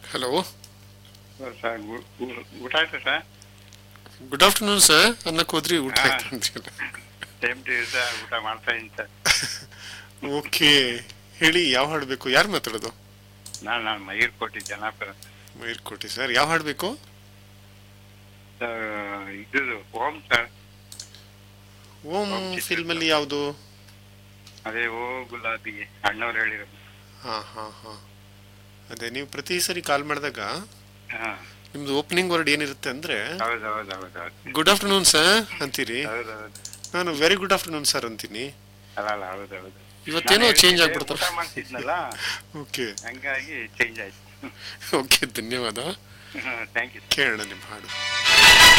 Hello sir ಊ- ಊ- ಊಟ ಆಯ್ತಾ ಸರ್ ಗುಡ್ ಆಫ್ಟರ್ನೂನ್ ಸರ್ ಅನ್ನಕ್ಕೆ ಹೋದ್ರಿ ಊಟ ಹಾ. ಆಯ್ತು ಅಂತೀರ ಟೈಮ್ ಟು ಸರ್ ಊಟ ಮಾಡ್ತಾ ಇದ್ದೀನಿ ಸರ್ ಓಕೆ ಹೇಳಿ ಯಾವ ಹಾಡು ಬೇಕು ಯಾರು ಮಾತಾಡೋದು ನಾನು ನಾನು ಮಯೂರ್ ಕೋಟಿ ಜನಾಪುರ ಮೈರ್ ಕೋಟಿ ಸರ್ ಯಾವ ಹಾಡು ಬೇಕು ಸರ್ ಇದು ಓಂ ಸರ್ ಓಂ ಓಂ ಚಿತ್ರ. ಫಿಲ್ಮ್ ಅಲ್ಲಿ ಯಾವುದು ಅದೇ ಓ ಗುಲಾಬಿ ಅಣ್ಣವ್ರು ಹೇಳಿರೋದು ಹಾ ಹಾ ಹಾ ಅದೇ ನೀವು ಪ್ರತಿ ಸರಿ ಕಾಲ್ ಮಾಡಿದಾಗ ಹಾ ನಿಮ್ದು ಓಪನಿಂಗ್ ವರ್ಡ್ ಏನಿರುತ್ತೆ ಅಂದ್ರೆ ಹೌದು ಹೌದು ಹೌದು ಹೌದು ಗುಡ್ ಆಫ್ಟರ್ನೂನ್ ಸರ್ ಅಂತೀರಿ ಹೌದು ಹೌದು ನಾನು ವೆರಿ ಗುಡ್ ಆಫ್ಟರ್ನೂನ್ ಸರ್ ಅಂತೀನಿ ಅಲ್ಲ ಅಲ್ಲ ಹೌದು ಹೌದು ಇವತ್ತೇನೋ ನಾನು ಚೇಂಜ್ ಹೇಳ್ತಿದ್ದೆ, ಆಗ್ಬಿಡ್ತಾರೆ ಊಟ ಮಾಡ್ತಿದ್ನಲ್ಲ ಓಕೆ ಹಂಗಾಗಿ ಚೇಂಜ್ ಆಯ್ತು ಓಕೆ ಧನ್ಯವಾದ ಥ್ಯಾಂಕ್ ಯು ಕೇಳೋಣ ನಿಮ್ಮ ಹಾಡು